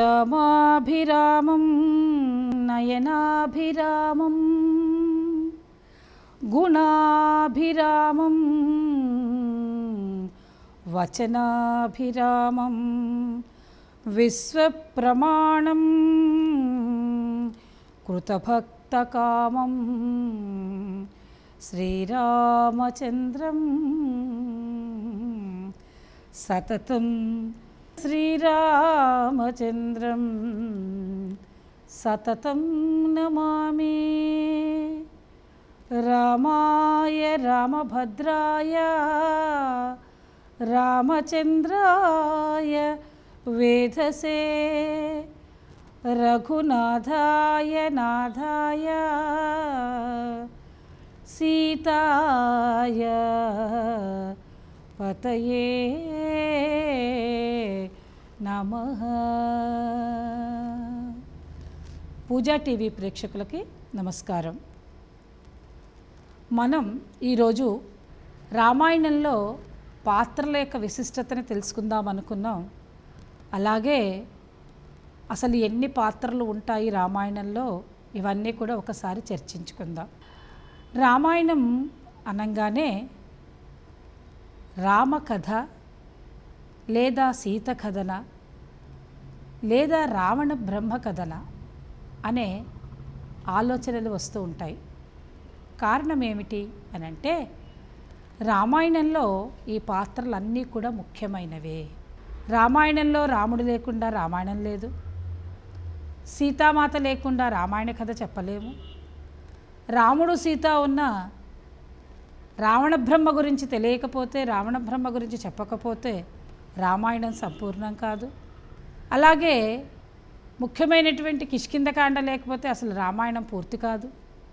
రామాభిరామం నయనాభిరామం గుణాభిరామం వచనాభిరామం విశ్వప్రమాణం కృతభక్తకామం శ్రీరామచంద్రం సతతం శ్రీరామచంద్రం సతతం నమామి రామాయ రామభద్రాయ రామచంద్రాయ వేధసే రఘునాథాయ నాథాయ సీతాయ పతయే నమ పూజా టీవీ ప్రేక్షకులకి నమస్కారం మనం ఈరోజు రామాయణంలో పాత్రల యొక్క విశిష్టతని తెలుసుకుందాం అనుకున్నాం అలాగే అసలు ఎన్ని పాత్రలు ఉంటాయి రామాయణంలో ఇవన్నీ కూడా ఒకసారి చర్చించుకుందాం రామాయణం అనగానే రామకథ లేదా సీత కథన లేదా రావణ బ్రహ్మ కథన అనే ఆలోచనలు వస్తూ ఉంటాయి కారణం ఏమిటి అని అంటే రామాయణంలో ఈ పాత్రలన్నీ కూడా ముఖ్యమైనవే రామాయణంలో రాముడు లేకుండా రామాయణం లేదు సీతామాత లేకుండా రామాయణ కథ చెప్పలేము రాముడు సీత ఉన్న రావణ బ్రహ్మ గురించి తెలియకపోతే రావణ బ్రహ్మ గురించి చెప్పకపోతే రామాయణం సంపూర్ణం కాదు అలాగే ముఖ్యమైనటువంటి కిష్కిందకాండ లేకపోతే అసలు రామాయణం పూర్తి కాదు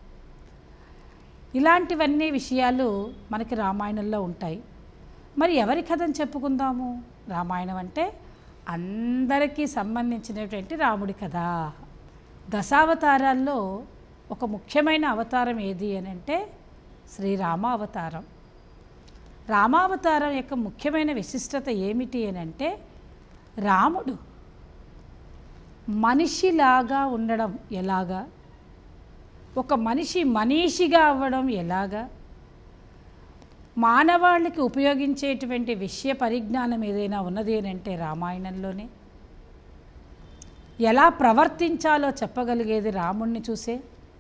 ఇలాంటివన్నీ విషయాలు మనకి రామాయణంలో ఉంటాయి మరి ఎవరి కథని చెప్పుకుందాము రామాయణం అంటే అందరికీ సంబంధించినటువంటి రాముడి కథ దశావతారాల్లో ఒక ముఖ్యమైన అవతారం ఏది అని అంటే శ్రీరామ అవతారం రామావతారం యొక్క ముఖ్యమైన విశిష్టత ఏమిటి అని అంటే రాముడు మనిషిలాగా ఉండడం ఎలాగా ఒక మనిషి మనీషిగా అవ్వడం ఎలాగా మానవాళికి ఉపయోగించేటువంటి విషయ పరిజ్ఞానం ఏదైనా ఉన్నది అని అంటే రామాయణంలోనే ఎలా ప్రవర్తించాలో చెప్పగలిగేది రాముణ్ణి చూసే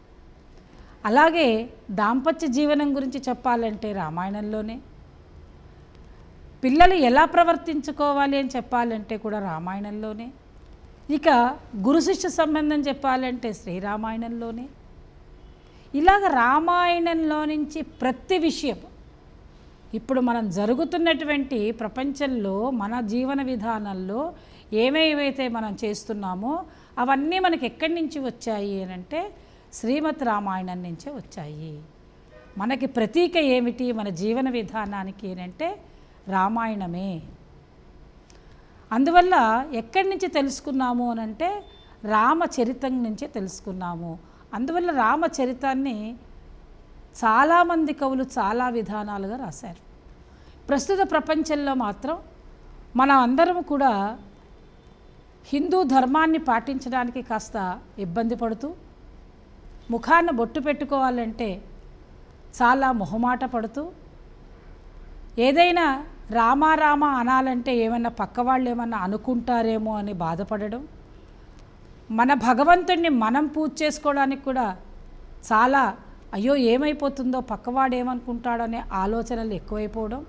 అలాగే దాంపత్య జీవనం గురించి చెప్పాలంటే రామాయణంలోనే పిల్లలు ఎలా ప్రవర్తించుకోవాలి అని చెప్పాలంటే కూడా రామాయణంలోనే ఇక గురు శిష్య సంబంధం చెప్పాలంటే శ్రీరామాయణంలోనే ఇలాగ రామాయణంలో నుంచి ప్రతి విషయం ఇప్పుడు మనం జరుగుతున్నటువంటి ప్రపంచంలో మన జీవన విధానంలో ఏమేవైతే మనం చేస్తున్నామో అవన్నీ మనకి ఎక్కడి నుంచి వచ్చాయి అని అంటే శ్రీమద్ రామాయణం నుంచే వచ్చాయి మనకి ప్రతీక ఏమిటి మన జీవన విధానానికి అంటే రామాయణమే అందువల్ల ఎక్కడి నుంచి తెలుసుకున్నాము అని అంటే రామచరితం నుంచే తెలుసుకున్నాము అందువల్ల రామచరితాన్ని చాలామంది కవులు చాలా విధానాలుగా రాశారు ప్రస్తుత ప్రపంచంలో మాత్రం మనం అందరం కూడా హిందూ ధర్మాన్ని పాటించడానికి కాస్త ఇబ్బంది పడుతూ ముఖాన బొట్టు పెట్టుకోవాలంటే చాలా మొహమాట పడుతూ ఏదైనా రామా రామ అనాలంటే ఏమన్నా పక్కవాళ్ళు ఏమన్నా అనుకుంటారేమో అని బాధపడడం మన భగవంతుడిని మనం పూజ చేసుకోవడానికి కూడా చాలా అయ్యో ఏమైపోతుందో పక్కవాడు ఏమనుకుంటాడనే ఆలోచనలు ఎక్కువైపోవడం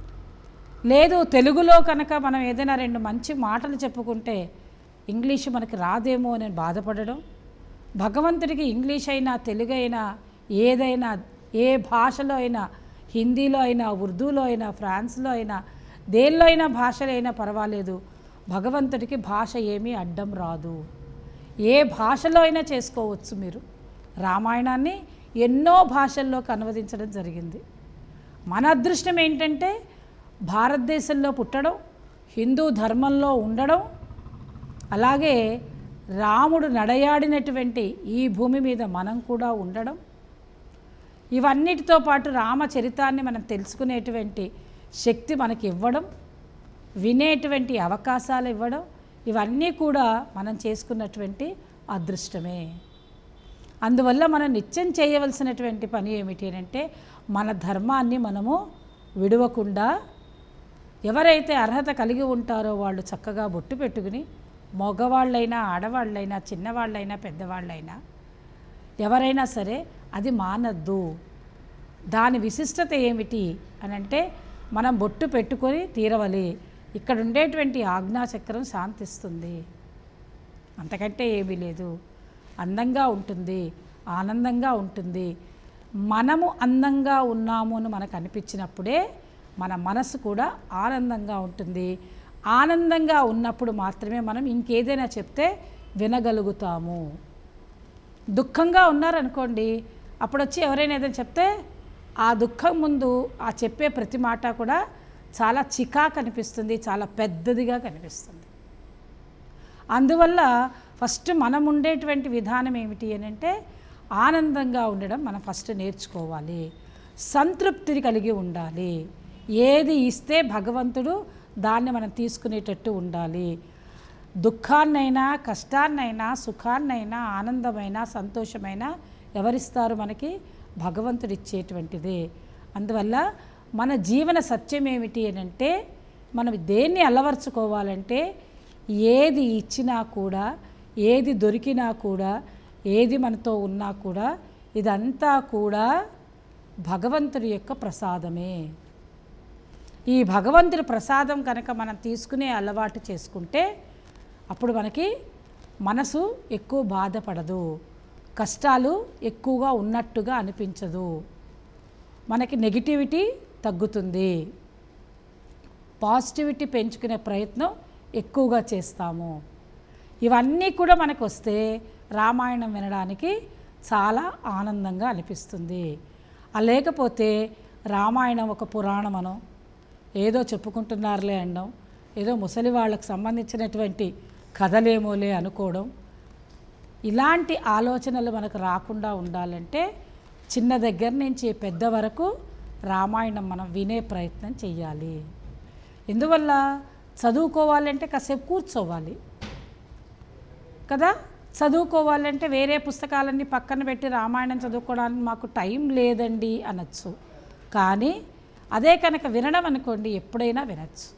లేదు తెలుగులో కనుక మనం ఏదైనా రెండు మంచి మాటలు చెప్పుకుంటే ఇంగ్లీష్ మనకి రాదేమో అని బాధపడడం భగవంతుడికి ఇంగ్లీష్ అయినా తెలుగు అయినా ఏదైనా ఏ భాషలో అయినా హిందీలో అయినా ఉర్దూలో అయినా ఫ్రాన్స్లో అయినా దేనిలో అయినా భాషలో అయినా పర్వాలేదు భగవంతుడికి భాష ఏమీ అడ్డం రాదు ఏ భాషలో అయినా చేసుకోవచ్చు మీరు రామాయణాన్ని ఎన్నో భాషల్లోకి అనువదించడం జరిగింది మన అదృష్టం ఏంటంటే భారతదేశంలో పుట్టడం హిందూ ధర్మంలో ఉండడం అలాగే రాముడు నడయాడినటువంటి ఈ భూమి మీద మనం కూడా ఉండడం ఇవన్నిటితో పాటు రామచరితాన్ని మనం తెలుసుకునేటువంటి శక్తి మనకి ఇవ్వడం వినేటువంటి అవకాశాలు ఇవ్వడం ఇవన్నీ కూడా మనం చేసుకున్నటువంటి అదృష్టమే అందువల్ల మనం నిత్యం చేయవలసినటువంటి పని ఏమిటి అని అంటే మన ధర్మాన్ని మనము విడవకుండా ఎవరైతే అర్హత కలిగి ఉంటారో వాళ్ళు చక్కగా బొట్టు పెట్టుకుని మగవాళ్ళైనా ఆడవాళ్ళైనా చిన్నవాళ్ళైనా పెద్దవాళ్ళైనా ఎవరైనా సరే అది మానద్దు దాని విశిష్టత ఏమిటి అని అంటే మనం బొట్టు పెట్టుకొని తీరవలి ఇక్కడ ఉండేటువంటి ఆజ్ఞాచక్రం శాంతిస్తుంది అంతకంటే ఏమీ లేదు అందంగా ఉంటుంది ఆనందంగా ఉంటుంది మనము అందంగా ఉన్నాము అని మనకు అనిపించినప్పుడే మన మనసు కూడా ఆనందంగా ఉంటుంది ఆనందంగా ఉన్నప్పుడు మాత్రమే మనం ఇంకేదైనా చెప్తే వినగలుగుతాము దుఃఖంగా ఉన్నారనుకోండి అప్పుడు వచ్చి ఎవరైనా ఏదైనా చెప్తే ఆ దుఃఖం ముందు ఆ చెప్పే ప్రతి మాట కూడా చాలా చికా కనిపిస్తుంది చాలా పెద్దదిగా కనిపిస్తుంది అందువల్ల ఫస్ట్ మనం ఉండేటువంటి విధానం ఏమిటి అని అంటే ఆనందంగా ఉండడం మనం ఫస్ట్ నేర్చుకోవాలి సంతృప్తిని కలిగి ఉండాలి ఏది ఇస్తే భగవంతుడు దాన్ని మనం తీసుకునేటట్టు ఉండాలి దుఃఖాన్నైనా కష్టాన్నైనా సుఖాన్నైనా ఆనందమైన సంతోషమైన ఎవరిస్తారు మనకి భగవంతుడు ఇచ్చేటువంటిదే అందువల్ల మన జీవన సత్యం ఏమిటి అని అంటే మనం దేన్ని అలవర్చుకోవాలంటే ఏది ఇచ్చినా కూడా ఏది దొరికినా కూడా ఏది మనతో ఉన్నా కూడా ఇదంతా కూడా భగవంతుడి యొక్క ప్రసాదమే ఈ భగవంతుడి ప్రసాదం కనుక మనం తీసుకునే అలవాటు చేసుకుంటే అప్పుడు మనకి మనసు ఎక్కువ బాధపడదు కష్టాలు ఎక్కువగా ఉన్నట్టుగా అనిపించదు మనకి నెగిటివిటీ తగ్గుతుంది పాజిటివిటీ పెంచుకునే ప్రయత్నం ఎక్కువగా చేస్తాము ఇవన్నీ కూడా మనకు వస్తే రామాయణం వినడానికి చాలా ఆనందంగా అనిపిస్తుంది ఆ లేకపోతే రామాయణం ఒక పురాణమనో ఏదో చెప్పుకుంటున్నారులే అనడం ఏదో ముసలి వాళ్ళకు సంబంధించినటువంటి కథలేమోలే అనుకోవడం ఇలాంటి ఆలోచనలు మనకు రాకుండా ఉండాలంటే చిన్న దగ్గర నుంచి పెద్ద వరకు రామాయణం మనం వినే ప్రయత్నం చేయాలి ఎందువల్ల చదువుకోవాలంటే కాసేపు కూర్చోవాలి కదా చదువుకోవాలంటే వేరే పుస్తకాలన్నీ పక్కన పెట్టి రామాయణం చదువుకోవడానికి మాకు టైం లేదండి అనొచ్చు కానీ అదే కనుక వినడం అనుకోండి ఎప్పుడైనా వినొచ్చు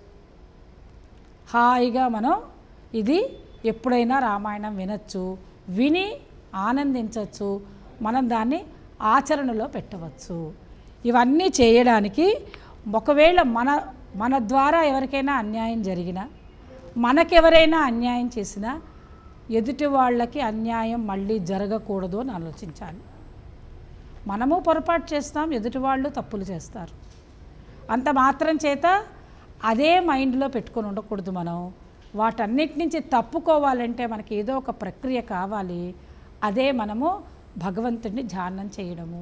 హాయిగా మనం ఇది ఎప్పుడైనా రామాయణం వినొచ్చు విని ఆనందించవచ్చు మనం దాన్ని ఆచరణలో పెట్టవచ్చు ఇవన్నీ చేయడానికి ఒకవేళ మన మన ద్వారా ఎవరికైనా అన్యాయం జరిగినా మనకెవరైనా అన్యాయం చేసినా ఎదుటి వాళ్ళకి అన్యాయం మళ్ళీ జరగకూడదు అని ఆలోచించాలి మనము పొరపాటు చేస్తాం ఎదుటి వాళ్ళు తప్పులు చేస్తారు అంత మాత్రం చేత అదే మైండ్లో పెట్టుకొని ఉండకూడదు మనం వాటన్నిటి నుంచి తప్పుకోవాలంటే మనకి ఏదో ఒక ప్రక్రియ కావాలి అదే మనము భగవంతుడిని ధ్యానం చేయడము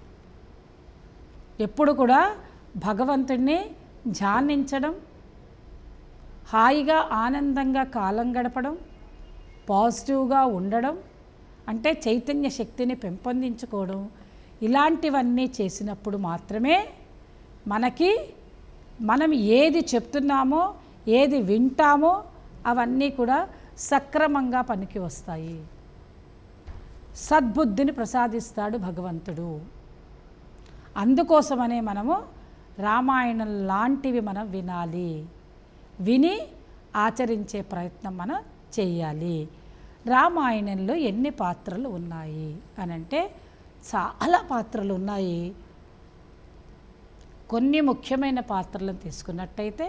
ఎప్పుడు కూడా భగవంతుడిని ధ్యానించడం హాయిగా ఆనందంగా కాలం గడపడం పాజిటివ్గా ఉండడం అంటే చైతన్య శక్తిని పెంపొందించుకోవడం ఇలాంటివన్నీ చేసినప్పుడు మాత్రమే మనకి మనం ఏది చెప్తున్నామో ఏది వింటామో అవన్నీ కూడా సక్రమంగా పనికి వస్తాయి సద్బుద్ధిని ప్రసాదిస్తాడు భగవంతుడు అందుకోసమనే మనము రామాయణం లాంటివి మనం వినాలి విని ఆచరించే ప్రయత్నం మనం చేయాలి రామాయణంలో ఎన్ని పాత్రలు ఉన్నాయి అని అంటే చాలా పాత్రలు ఉన్నాయి కొన్ని ముఖ్యమైన పాత్రలను తీసుకున్నట్టయితే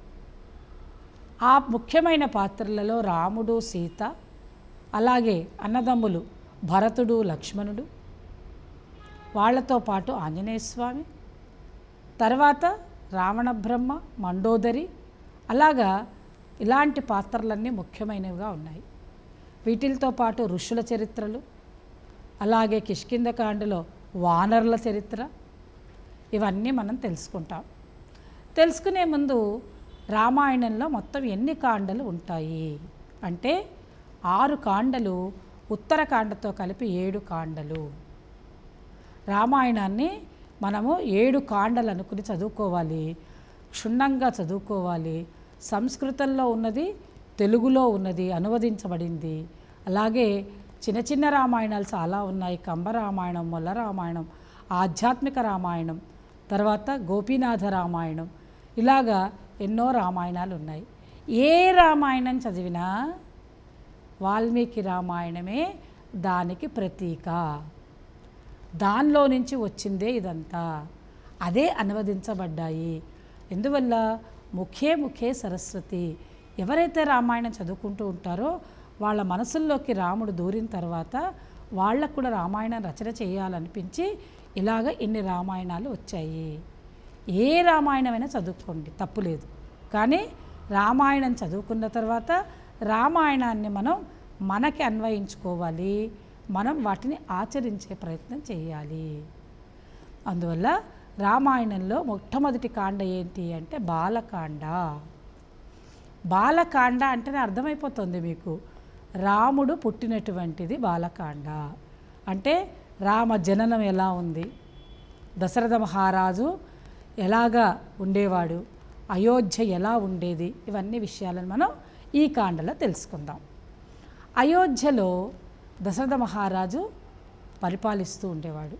ఆ ముఖ్యమైన పాత్రలలో రాముడు సీత అలాగే అన్నదమ్ములు భరతుడు లక్ష్మణుడు వాళ్ళతో పాటు ఆంజనేయ స్వామి తర్వాత రావణ బ్రహ్మ మండోదరి అలాగా ఇలాంటి పాత్రలన్నీ ముఖ్యమైనవిగా ఉన్నాయి వీటితో పాటు ఋషుల చరిత్రలు అలాగే కిష్కిందకాండలో వానరుల చరిత్ర ఇవన్నీ మనం తెలుసుకుంటాం తెలుసుకునే ముందు రామాయణంలో మొత్తం ఎన్ని కాండలు ఉంటాయి అంటే ఆరు కాండలు ఉత్తరకాండతో కలిపి ఏడు కాండలు రామాయణాన్ని మనము ఏడు కాండలు అనుకుని చదువుకోవాలి క్షుణ్ణంగా చదువుకోవాలి సంస్కృతంలో ఉన్నది తెలుగులో ఉన్నది అనువదించబడింది అలాగే చిన్న చిన్న రామాయణాలు చాలా ఉన్నాయి కంబ రామాయణం మొల్ల రామాయణం ఆధ్యాత్మిక రామాయణం తర్వాత గోపీనాథ రామాయణం ఇలాగా ఎన్నో రామాయణాలు ఉన్నాయి ఏ రామాయణం చదివినా వాల్మీకి రామాయణమే దానికి ప్రతీక దానిలో నుంచి వచ్చిందే ఇదంతా అదే అనువదించబడ్డాయి ఎందువల్ల ముఖే ముఖే సరస్వతి ఎవరైతే రామాయణం చదువుకుంటూ ఉంటారో వాళ్ళ మనసుల్లోకి రాముడు దూరిన తర్వాత వాళ్ళకు కూడా రామాయణం రచన చేయాలనిపించి ఇలాగ ఇన్ని రామాయణాలు వచ్చాయి ఏ రామాయణమైనా చదువుకోండి తప్పులేదు కానీ రామాయణం చదువుకున్న తర్వాత రామాయణాన్ని మనం మనకి అన్వయించుకోవాలి మనం వాటిని ఆచరించే ప్రయత్నం చేయాలి అందువల్ల రామాయణంలో మొట్టమొదటి కాండ ఏంటి అంటే బాలకాండ బాలకాండ అంటేనే అర్థమైపోతుంది మీకు రాముడు పుట్టినటువంటిది బాలకాండ అంటే రామ జననం ఎలా ఉంది దశరథ మహారాజు ఎలాగా ఉండేవాడు అయోధ్య ఎలా ఉండేది ఇవన్నీ విషయాలను మనం ఈ కాండలో తెలుసుకుందాం అయోధ్యలో దశరథ మహారాజు పరిపాలిస్తూ ఉండేవాడు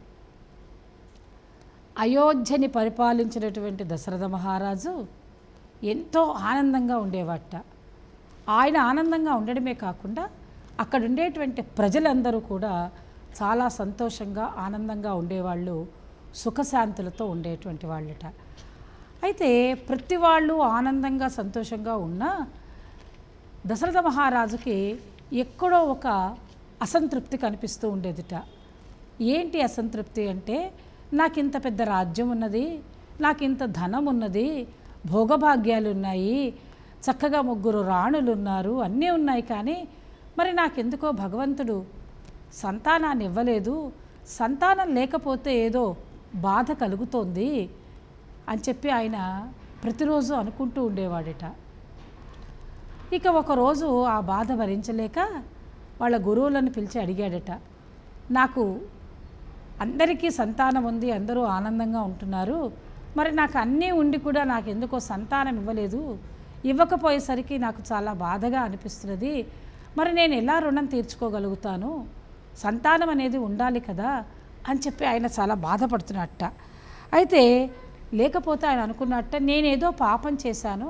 అయోధ్యని పరిపాలించినటువంటి దశరథ మహారాజు ఎంతో ఆనందంగా ఉండేవాట ఆయన ఆనందంగా ఉండడమే కాకుండా అక్కడ ఉండేటువంటి ప్రజలందరూ కూడా చాలా సంతోషంగా ఆనందంగా ఉండేవాళ్ళు సుఖశాంతులతో ఉండేటువంటి వాళ్ళట అయితే ప్రతి వాళ్ళు ఆనందంగా సంతోషంగా ఉన్నా దశరథ మహారాజుకి ఎక్కడో ఒక అసంతృప్తి కనిపిస్తూ ఉండేదిట ఏంటి అసంతృప్తి అంటే నాకు ఇంత పెద్ద రాజ్యం ఉన్నది నాకు ఇంత ధనం ఉన్నది భోగభాగ్యాలు ఉన్నాయి చక్కగా ముగ్గురు రాణులు ఉన్నారు అన్నీ ఉన్నాయి కానీ మరి నాకెందుకో భగవంతుడు సంతానాన్ని ఇవ్వలేదు సంతానం లేకపోతే ఏదో బాధ కలుగుతోంది అని చెప్పి ఆయన ప్రతిరోజు అనుకుంటూ ఉండేవాడట ఇక ఒకరోజు ఆ బాధ భరించలేక వాళ్ళ గురువులను పిలిచి అడిగాడట నాకు అందరికీ సంతానం ఉంది అందరూ ఆనందంగా ఉంటున్నారు మరి నాకు అన్నీ ఉండి కూడా నాకు ఎందుకో సంతానం ఇవ్వలేదు ఇవ్వకపోయేసరికి నాకు చాలా బాధగా అనిపిస్తున్నది మరి నేను ఎలా రుణం తీర్చుకోగలుగుతాను సంతానం అనేది ఉండాలి కదా అని చెప్పి ఆయన చాలా బాధపడుతున్నట్ట అయితే లేకపోతే ఆయన అనుకున్నట్ట నేనేదో పాపం చేశాను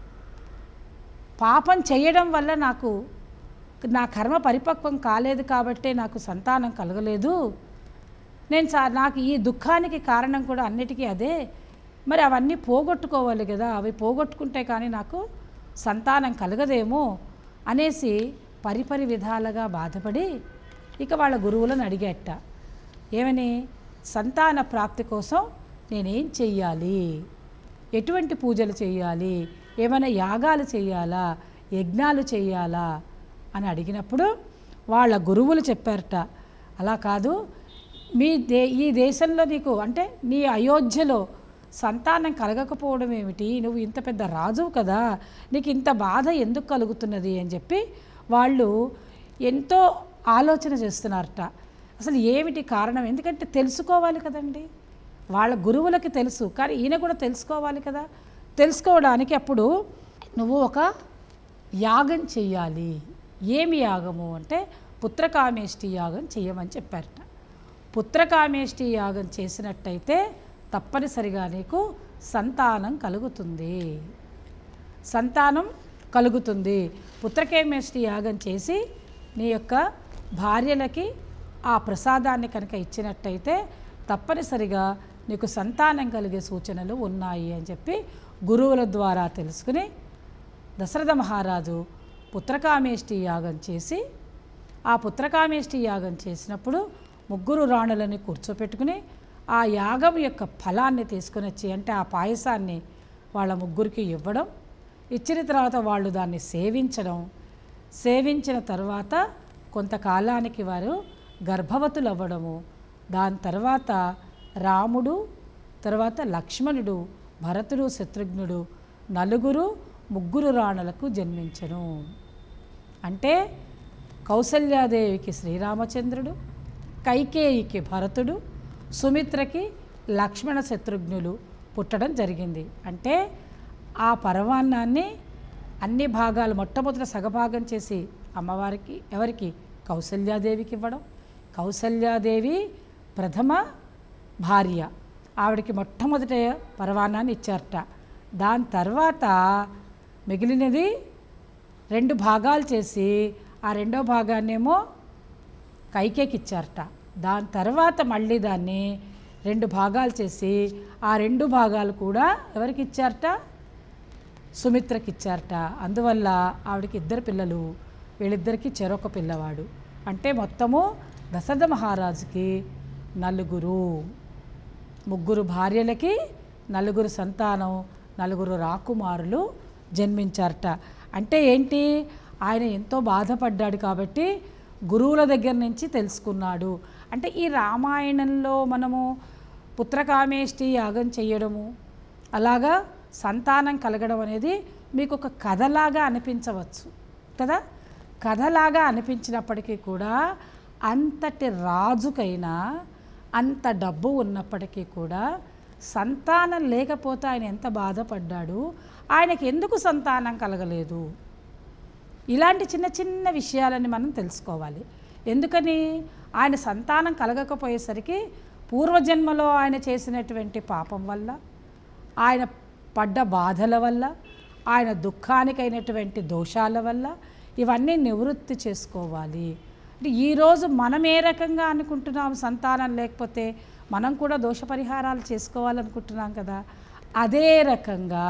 పాపం చేయడం వల్ల నాకు నా కర్మ పరిపక్వం కాలేదు కాబట్టే నాకు సంతానం కలగలేదు నేను చా నాకు ఈ దుఃఖానికి కారణం కూడా అన్నిటికీ అదే మరి అవన్నీ పోగొట్టుకోవాలి కదా అవి పోగొట్టుకుంటే కానీ నాకు సంతానం కలగదేమో అనేసి పరిపరి విధాలుగా బాధపడి ఇక వాళ్ళ గురువులను అడిగేట ఏమని సంతాన ప్రాప్తి కోసం నేనేం చెయ్యాలి ఎటువంటి పూజలు చేయాలి ఏమైనా యాగాలు చేయాలా యజ్ఞాలు చేయాలా అని అడిగినప్పుడు వాళ్ళ గురువులు చెప్పారట అలా కాదు మీ దే ఈ దేశంలో నీకు అంటే నీ అయోధ్యలో సంతానం కలగకపోవడం ఏమిటి నువ్వు ఇంత పెద్ద రాజువు కదా నీకు ఇంత బాధ ఎందుకు కలుగుతున్నది అని చెప్పి వాళ్ళు ఎంతో ఆలోచన చేస్తున్నారట అసలు ఏమిటి కారణం ఎందుకంటే తెలుసుకోవాలి కదండి వాళ్ళ గురువులకి తెలుసు కానీ ఈయన కూడా తెలుసుకోవాలి కదా తెలుసుకోవడానికి అప్పుడు నువ్వు ఒక యాగం చెయ్యాలి ఏమి యాగము అంటే పుత్రకామేష్టి యాగం చెయ్యమని చెప్పారట పుత్రకామేష్టి యాగం చేసినట్టయితే తప్పనిసరిగా నీకు సంతానం కలుగుతుంది సంతానం కలుగుతుంది పుత్రకేమేష్టి యాగం చేసి నీ యొక్క భార్యలకి ఆ ప్రసాదాన్ని కనుక ఇచ్చినట్టయితే తప్పనిసరిగా నీకు సంతానం కలిగే సూచనలు ఉన్నాయి అని చెప్పి గురువుల ద్వారా తెలుసుకుని దశరథ మహారాజు పుత్రకామేష్టి యాగం చేసి ఆ పుత్రకామేష్టి యాగం చేసినప్పుడు ముగ్గురు రాణులని కూర్చోపెట్టుకుని ఆ యాగం యొక్క ఫలాన్ని తీసుకుని వచ్చి అంటే ఆ పాయసాన్ని వాళ్ళ ముగ్గురికి ఇవ్వడం ఇచ్చిన తర్వాత వాళ్ళు దాన్ని సేవించడం సేవించిన తర్వాత కొంతకాలానికి వారు గర్భవతులు అవ్వడము దాని తర్వాత రాముడు తర్వాత లక్ష్మణుడు భరతుడు శత్రుఘ్నుడు నలుగురు ముగ్గురు రాణులకు జన్మించను అంటే కౌసల్యాదేవికి శ్రీరామచంద్రుడు కైకేయికి భరతుడు సుమిత్రకి లక్ష్మణ శత్రుఘ్నులు పుట్టడం జరిగింది అంటే ఆ పరమాన్నాన్ని అన్ని భాగాలు మొట్టమొదట సగభాగం చేసి అమ్మవారికి ఎవరికి కౌసల్యాదేవికి ఇవ్వడం కౌసల్యాదేవి ప్రథమ భార్య ఆవిడకి మొట్టమొదట పరవానాన్ని ఇచ్చారట దాని తర్వాత మిగిలినది రెండు భాగాలు చేసి ఆ రెండో భాగాన్నేమో కైకేకి ఇచ్చారట దాని తర్వాత మళ్ళీ దాన్ని రెండు భాగాలు చేసి ఆ రెండు భాగాలు కూడా ఎవరికి ఇచ్చారట సుమిత్రకి ఇచ్చారట అందువల్ల ఆవిడకి ఇద్దరు పిల్లలు వీళ్ళిద్దరికి చెరొక పిల్లవాడు అంటే మొత్తము దశరథ మహారాజుకి నలుగురు ముగ్గురు భార్యలకి నలుగురు సంతానం నలుగురు రాకుమారులు జన్మించారట అంటే ఏంటి ఆయన ఎంతో బాధపడ్డాడు కాబట్టి గురువుల దగ్గర నుంచి తెలుసుకున్నాడు అంటే ఈ రామాయణంలో మనము పుత్రకామేష్టి యాగం చేయడము అలాగా సంతానం కలగడం అనేది మీకు ఒక కథలాగా అనిపించవచ్చు కదా కథలాగా అనిపించినప్పటికీ కూడా అంతటి రాజుకైనా అంత డబ్బు ఉన్నప్పటికీ కూడా సంతానం లేకపోతే ఆయన ఎంత బాధపడ్డాడు ఆయనకి ఎందుకు సంతానం కలగలేదు ఇలాంటి చిన్న చిన్న విషయాలని మనం తెలుసుకోవాలి ఎందుకని ఆయన సంతానం కలగకపోయేసరికి పూర్వజన్మలో ఆయన చేసినటువంటి పాపం వల్ల ఆయన పడ్డ బాధల వల్ల ఆయన దుఃఖానికైనటువంటి దోషాల వల్ల ఇవన్నీ నివృత్తి చేసుకోవాలి అంటే ఈరోజు మనం ఏ రకంగా అనుకుంటున్నాం సంతానం లేకపోతే మనం కూడా దోష పరిహారాలు చేసుకోవాలనుకుంటున్నాం కదా అదే రకంగా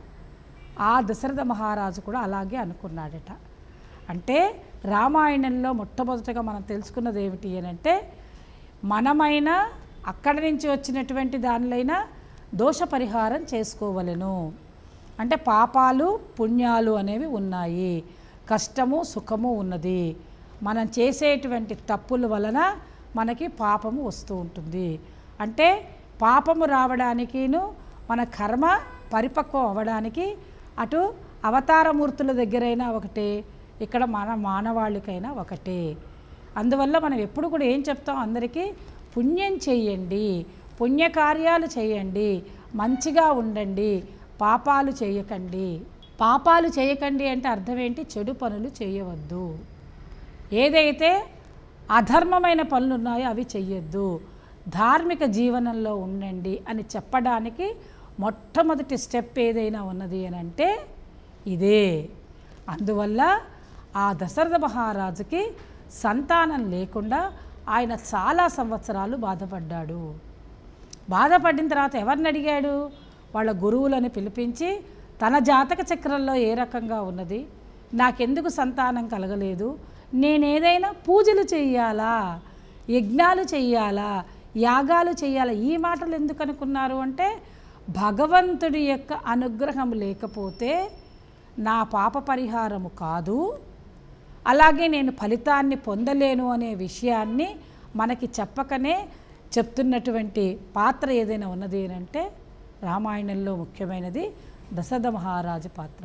ఆ దశరథ మహారాజు కూడా అలాగే అనుకున్నాడట అంటే రామాయణంలో మొట్టమొదటగా మనం తెలుసుకున్నది ఏమిటి అని అంటే మనమైనా అక్కడి నుంచి వచ్చినటువంటి దానిలైనా దోష పరిహారం చేసుకోవలెను అంటే పాపాలు పుణ్యాలు అనేవి ఉన్నాయి కష్టము సుఖము ఉన్నది మనం చేసేటువంటి తప్పుల వలన మనకి పాపము వస్తూ ఉంటుంది అంటే పాపము రావడానికిను మన కర్మ పరిపక్వం అవ్వడానికి అటు అవతారమూర్తుల దగ్గరైనా ఒకటే ఇక్కడ మన మానవాళికైనా ఒకటే అందువల్ల మనం ఎప్పుడు కూడా ఏం చెప్తాం అందరికీ పుణ్యం చేయండి పుణ్యకార్యాలు చేయండి మంచిగా ఉండండి పాపాలు చేయకండి పాపాలు చేయకండి అంటే అర్థం ఏంటి చెడు పనులు చేయవద్దు ఏదైతే అధర్మమైన పనులు ఉన్నాయో అవి చెయ్యొద్దు ధార్మిక జీవనంలో ఉండండి అని చెప్పడానికి మొట్టమొదటి స్టెప్ ఏదైనా ఉన్నది అని అంటే ఇదే అందువల్ల ఆ దశరథ మహారాజుకి సంతానం లేకుండా ఆయన చాలా సంవత్సరాలు బాధపడ్డాడు బాధపడిన తర్వాత ఎవరిని అడిగాడు వాళ్ళ గురువులను పిలిపించి తన జాతక చక్రంలో ఏ రకంగా ఉన్నది నాకెందుకు సంతానం కలగలేదు నేనేదైనా పూజలు చెయ్యాలా యజ్ఞాలు చెయ్యాలా యాగాలు చెయ్యాలా ఈ మాటలు ఎందుకు అనుకున్నారు అంటే భగవంతుడి యొక్క అనుగ్రహం లేకపోతే నా పాప పరిహారము కాదు అలాగే నేను ఫలితాన్ని పొందలేను అనే విషయాన్ని మనకి చెప్పకనే చెప్తున్నటువంటి పాత్ర ఏదైనా ఉన్నది అని అంటే రామాయణంలో ముఖ్యమైనది దశరథ మహారాజు పాత్ర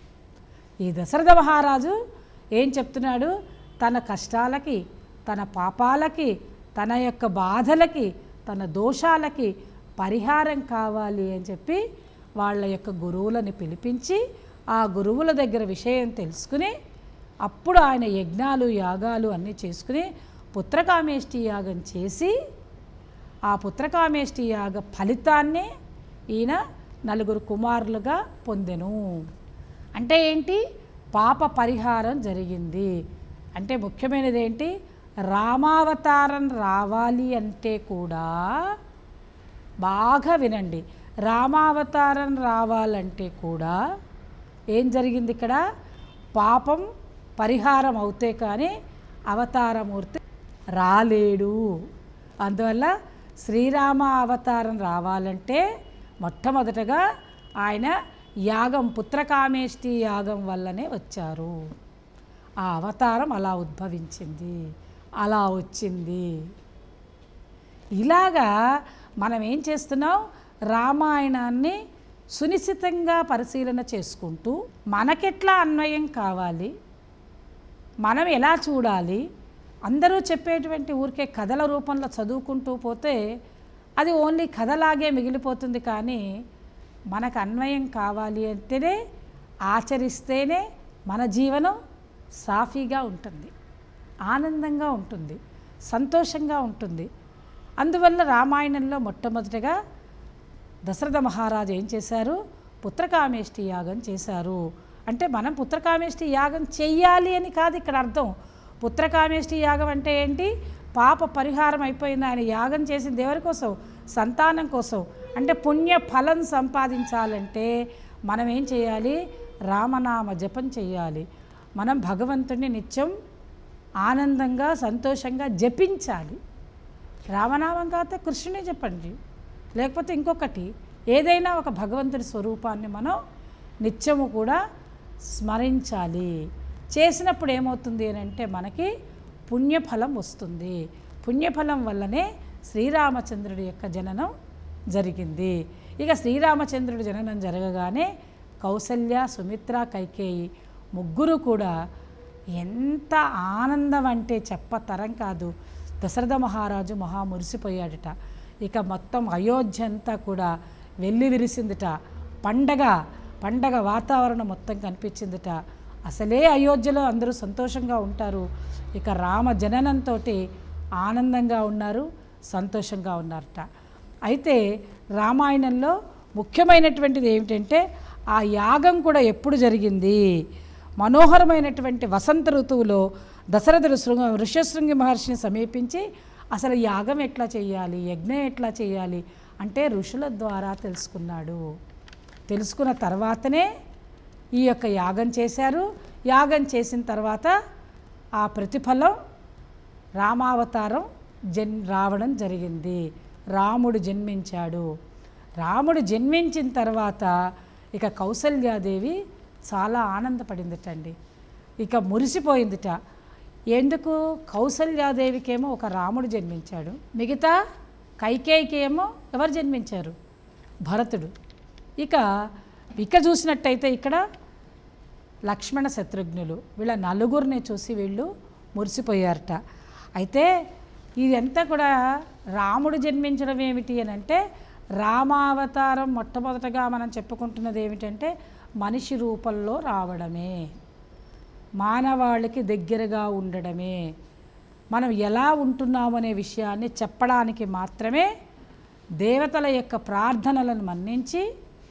ఈ దశరథ మహారాజు ఏం చెప్తున్నాడు తన కష్టాలకి తన పాపాలకి తన యొక్క బాధలకి తన దోషాలకి పరిహారం కావాలి అని చెప్పి వాళ్ళ యొక్క గురువులని పిలిపించి ఆ గురువుల దగ్గర విషయం తెలుసుకుని అప్పుడు ఆయన యజ్ఞాలు యాగాలు అన్నీ చేసుకుని పుత్రకామేష్టి యాగం చేసి ఆ పుత్రకామేష్టి యాగ ఫలితాన్ని ఈయన నలుగురు కుమారులుగా పొందెను అంటే ఏంటి పాప పరిహారం జరిగింది అంటే ముఖ్యమైనది ఏంటి రామావతారం రావాలి అంటే కూడా బాగా వినండి రామావతారం రావాలంటే కూడా ఏం జరిగింది ఇక్కడ పాపం పరిహారం అవుతే కానీ అవతారమూర్తి రాలేడు అందువల్ల శ్రీరామ అవతారం రావాలంటే మొట్టమొదటగా ఆయన యాగం పుత్రకామేష్టి యాగం వల్లనే వచ్చారు ఆ అవతారం అలా ఉద్భవించింది అలా వచ్చింది ఇలాగా మనం ఏం చేస్తున్నాం రామాయణాన్ని సునిశ్చితంగా పరిశీలన చేసుకుంటూ మనకెట్లా అన్వయం కావాలి మనం ఎలా చూడాలి అందరూ చెప్పేటువంటి ఊరికే కథల రూపంలో చదువుకుంటూ పోతే అది ఓన్లీ కథలాగే మిగిలిపోతుంది కానీ మనకు అన్వయం కావాలి అంటేనే ఆచరిస్తేనే మన జీవనం సాఫీగా ఉంటుంది ఆనందంగా ఉంటుంది సంతోషంగా ఉంటుంది అందువల్ల రామాయణంలో మొట్టమొదటిగా దశరథ మహారాజు ఏం చేశారు పుత్రకామేష్టి యాగం చేశారు అంటే మనం పుత్రకామేష్టి యాగం చెయ్యాలి అని కాదు ఇక్కడ అర్థం పుత్రకామేష్టి యాగం అంటే ఏంటి పాప పరిహారం అయిపోయింది ఆయన యాగం చేసింది ఎవరి కోసం సంతానం కోసం అంటే పుణ్య ఫలం సంపాదించాలంటే మనం ఏం చేయాలి రామనామ జపం చేయాలి మనం భగవంతుడిని నిత్యం ఆనందంగా సంతోషంగా జపించాలి రామనామం కాకపోతే కృష్ణునే చెప్పండి లేకపోతే ఇంకొకటి ఏదైనా ఒక భగవంతుడి స్వరూపాన్ని మనం నిత్యము కూడా స్మరించాలి చేసినప్పుడు ఏమవుతుంది అని అంటే మనకి పుణ్యఫలం వస్తుంది పుణ్యఫలం వల్లనే శ్రీరామచంద్రుడి యొక్క జననం జరిగింది ఇక శ్రీరామచంద్రుడి జననం జరగగానే కౌసల్య సుమిత్ర కైకేయి ముగ్గురు కూడా ఎంత ఆనందం అంటే చెప్పతరం కాదు దశరథ మహారాజు మహా మురిసిపోయాడట ఇక మొత్తం అయోధ్య అంతా కూడా వెళ్ళి విరిసిందిట పండగ పండగ వాతావరణం మొత్తం కనిపించిందిట అసలే అయోధ్యలో అందరూ సంతోషంగా ఉంటారు ఇక రామ జననంతో ఆనందంగా ఉన్నారు సంతోషంగా ఉన్నారట అయితే రామాయణంలో ముఖ్యమైనటువంటిది ఏమిటంటే ఆ యాగం కూడా ఎప్పుడు జరిగింది మనోహరమైనటువంటి వసంత ఋతువులో దశరథుడు శృంగ ఋష్యశృంగి మహర్షిని సమీపించి అసలు యాగం ఎట్లా చేయాలి యజ్ఞం ఎట్లా చేయాలి అంటే ఋషుల ద్వారా తెలుసుకున్నాడు తెలుసుకున్న తర్వాతనే ఈ యొక్క యాగం చేశారు యాగం చేసిన తర్వాత ఆ ప్రతిఫలం రామావతారం జన్ రావడం జరిగింది రాముడు జన్మించాడు రాముడు జన్మించిన తర్వాత ఇక కౌసల్యాదేవి చాలా ఆనందపడిందిటండి ఇక మురిసిపోయిందిట ఎందుకు కౌసల్యాదేవికేమో ఒక రాముడు జన్మించాడు మిగతా కైకేయికి ఏమో ఎవరు జన్మించారు భరతుడు ఇక ఇక చూసినట్టయితే ఇక్కడ లక్ష్మణ శత్రుఘ్నులు వీళ్ళ నలుగురిని చూసి వీళ్ళు మురిసిపోయారట అయితే ఇదంతా కూడా రాముడు జన్మించడం ఏమిటి అని అంటే రామావతారం మొట్టమొదటగా మనం చెప్పుకుంటున్నది ఏమిటంటే మనిషి రూపంలో రావడమే మానవాళికి దగ్గరగా ఉండడమే మనం ఎలా ఉంటున్నామనే విషయాన్ని చెప్పడానికి మాత్రమే దేవతల యొక్క ప్రార్థనలను మన్నించి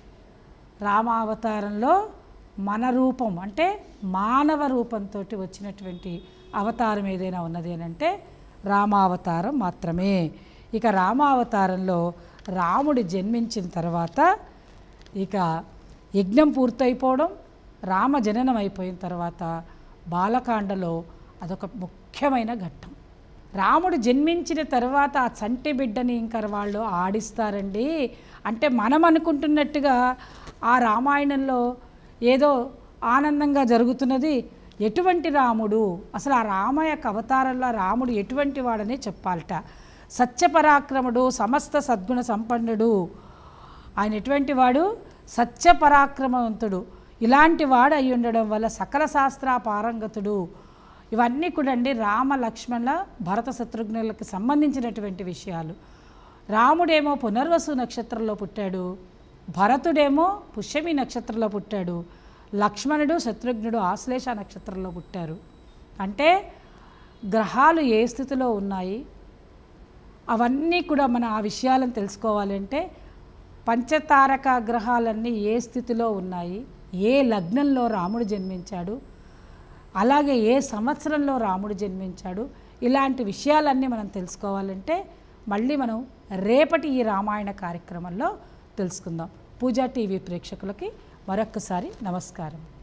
రామావతారంలో మన రూపం అంటే మానవ రూపంతో వచ్చినటువంటి అవతారం ఏదైనా ఉన్నది అని అంటే రామావతారం మాత్రమే ఇక రామావతారంలో రాముడు జన్మించిన తర్వాత ఇక యజ్ఞం పూర్తయిపోవడం రామ జననం అయిపోయిన తర్వాత బాలకాండలో అదొక ముఖ్యమైన ఘట్టం రాముడు జన్మించిన తర్వాత ఆ చంటి బిడ్డని ఇంకా వాళ్ళు ఆడిస్తారండి అంటే మనం అనుకుంటున్నట్టుగా ఆ రామాయణంలో ఏదో ఆనందంగా జరుగుతున్నది ఎటువంటి రాముడు అసలు ఆ రామ యొక్క అవతారంలో రాముడు ఎటువంటి వాడని చెప్పాలట సత్యపరాక్రముడు సమస్త సద్గుణ సంపన్నుడు ఆయన ఎటువంటి వాడు సత్యపరాక్రమవంతుడు ఇలాంటి వాడు అయి ఉండడం వల్ల సకల శాస్త్ర పారంగతుడు ఇవన్నీ కూడా అండి రామ లక్ష్మణ భరత శత్రుఘ్నులకు సంబంధించినటువంటి విషయాలు రాముడేమో పునర్వసు నక్షత్రంలో పుట్టాడు భరతుడేమో పుష్యమి నక్షత్రంలో పుట్టాడు లక్ష్మణుడు శత్రుఘ్నుడు ఆశ్లేష నక్షత్రంలో పుట్టారు అంటే గ్రహాలు ఏ స్థితిలో ఉన్నాయి అవన్నీ కూడా మనం ఆ విషయాలను తెలుసుకోవాలంటే పంచతారక గ్రహాలన్నీ ఏ స్థితిలో ఉన్నాయి ఏ లగ్నంలో రాముడు జన్మించాడు అలాగే ఏ సంవత్సరంలో రాముడు జన్మించాడు ఇలాంటి విషయాలన్నీ మనం తెలుసుకోవాలంటే మళ్ళీ మనం రేపటి ఈ రామాయణ కార్యక్రమంలో తెలుసుకుందాం పూజా టీవీ ప్రేక్షకులకి మరొక్కసారి నమస్కారం